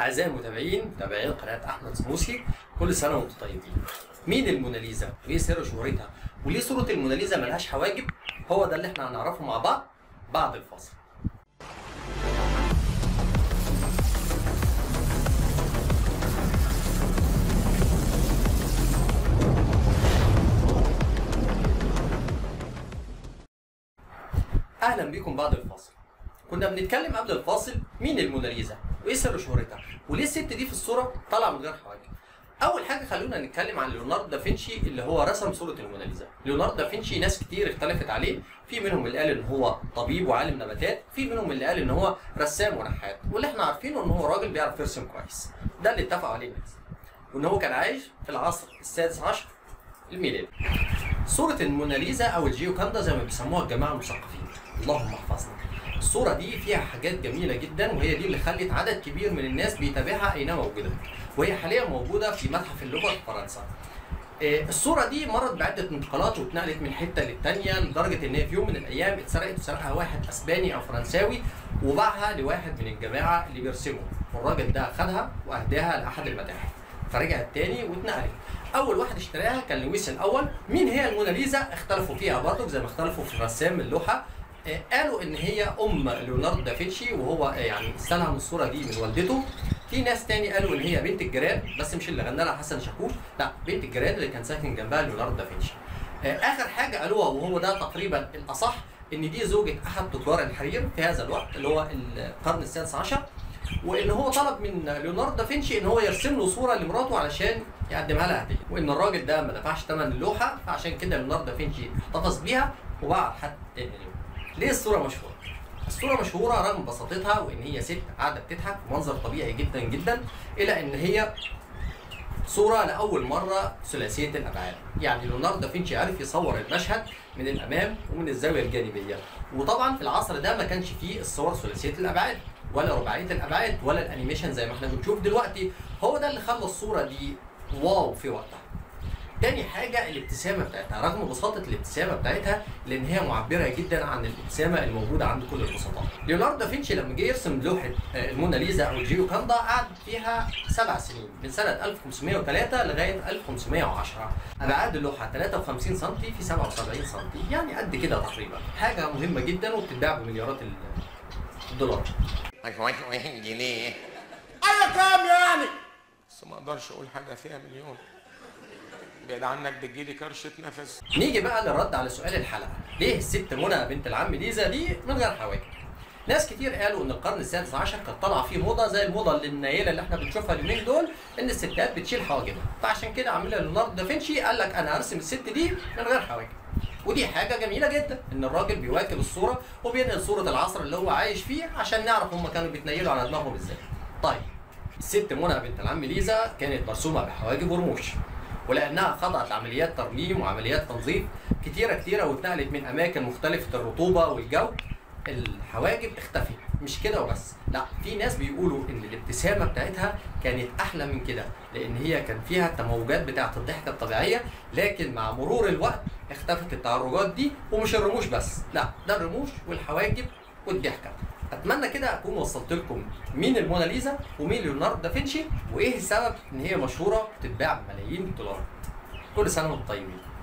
أعزائي المتابعين متابعين قناة أحمد سموسي كل سنة وأنتم طيبين. مين الموناليزا؟ وإيه سر شهرتها؟ وليه صورة الموناليزا ملهاش حواجب؟ هو ده اللي إحنا هنعرفه مع بعض بعد الفاصل. اهلا بيكم بعد الفاصل كنا بنتكلم قبل الفاصل مين الموناليزا وايه سر شهرتها وليه الست دي في الصوره طالعه من غير حواجب اول حاجه خلونا نتكلم عن ليوناردو دافنشي اللي هو رسم صوره الموناليزا ليوناردو دافنشي ناس كتير اختلفت عليه في منهم اللي قال ان هو طبيب وعالم نباتات في منهم اللي قال ان هو رسام ونحات واللي احنا عارفينه ان هو راجل بيعرف يرسم كويس ده اللي اتفقوا عليه الناس وان هو كان عايش في العصر السادس عشر الميلادي صورة الموناليزا أو الجيوكاندا زي ما بيسموها الجماعة المثقفين اللهم احفظنا الصورة دي فيها حاجات جميلة جدا وهي دي اللي خلت عدد كبير من الناس بيتابعها أينما وجدت وهي حاليا موجودة في متحف اللغة في فرنسا آه، الصورة دي مرت بعدة انتقالات واتنقلت من حتة للتانية لدرجة إن هي في يوم من الأيام اتسرقت وسرقها واحد أسباني أو فرنساوي وباعها لواحد من الجماعة اللي بيرسموا والراجل ده خدها وأهداها لأحد المتاحف فرجعت تاني واتنقلت اول واحد اشتراها كان لويس الاول مين هي الموناليزا اختلفوا فيها برضه زي ما اختلفوا في رسام اللوحه آه، قالوا ان هي ام ليوناردو دافنشي وهو آه، يعني استلهم الصوره دي من والدته في ناس تاني قالوا ان هي بنت الجيران بس مش اللي غنى لها حسن شاكوش لا بنت الجيران اللي كان ساكن جنبها ليوناردو دافنشي آه، اخر حاجه قالوها وهو ده تقريبا الاصح ان دي زوجة احد تجار الحرير في هذا الوقت اللي هو القرن السادس عشر وان هو طلب من ليوناردو دافنشي ان هو يرسم له صوره لمراته علشان يقدمها لها هديه وان الراجل ده ما دفعش ثمن اللوحه فعشان كده ليوناردو دافنشي احتفظ بيها وباعها لحد تاني اليوم ليه الصوره مشهوره الصورة مشهورة رغم بساطتها وإن هي ست قاعدة بتضحك في منظر طبيعي جدا جدا إلى إن هي صورة لأول مرة ثلاثية الأبعاد، يعني ليوناردو دافنشي عرف يصور المشهد من الأمام ومن الزاوية الجانبية، وطبعا في العصر ده ما كانش فيه الصور ثلاثية الأبعاد ولا رباعية الأبعاد ولا الأنيميشن زي ما احنا بنشوف دلوقتي، هو ده اللي خلى الصورة دي واو في وقتها. تاني حاجة الابتسامة بتاعتها رغم بساطة الابتسامة بتاعتها لأن هي معبرة جدا عن الابتسامة الموجودة عند كل البسطاء. ليوناردو دافنشي لما جه يرسم لوحة آه، الموناليزا أو الجيوكاندا قعد فيها سبع سنين من سنة 1503 لغاية 1510. أبعاد اللوحة 53 سم في 77 سم يعني قد كده تقريبا. حاجة مهمة جدا وبتتباع بمليارات ال- الدولارات. جنيه ايوه كام يعني بس ما اقدرش اقول حاجه فيها مليون بعيد عنك بتجيلي كرشه نفس نيجي بقى للرد على سؤال الحلقه ليه الست منى بنت العم ليزا دي من غير حواجب ناس كتير قالوا ان القرن السادس عشر كانت طالعه فيه موضه زي الموضه اللي النيله اللي احنا بنشوفها اليومين دول ان الستات بتشيل حواجبها فعشان كده عاملها ليوناردو دافنشي قال لك انا هرسم الست دي من غير حواجب ودي حاجة جميلة جدا إن الراجل بيواكب الصورة وبينقل صورة العصر اللي هو عايش فيه عشان نعرف هم كانوا بيتنيلوا على دماغهم إزاي. طيب الست منى بنت العم ليزا كانت مرسومة بحواجب ورموش ولأنها خضعت لعمليات ترميم وعمليات تنظيف كتيرة كتيرة واتنقلت من أماكن مختلفة الرطوبة والجو الحواجب اختفت مش كده وبس لا في ناس بيقولوا ان الابتسامه بتاعتها كانت احلى من كده لان هي كان فيها التموجات بتاعه الضحكه الطبيعيه لكن مع مرور الوقت اختفت التعرجات دي ومش الرموش بس لا ده الرموش والحواجب والضحكه اتمنى كده اكون وصلت لكم مين الموناليزا ومين ليوناردو دافنشي وايه السبب ان هي مشهوره بتتباع بملايين الدولارات كل سنه وانتم طيبين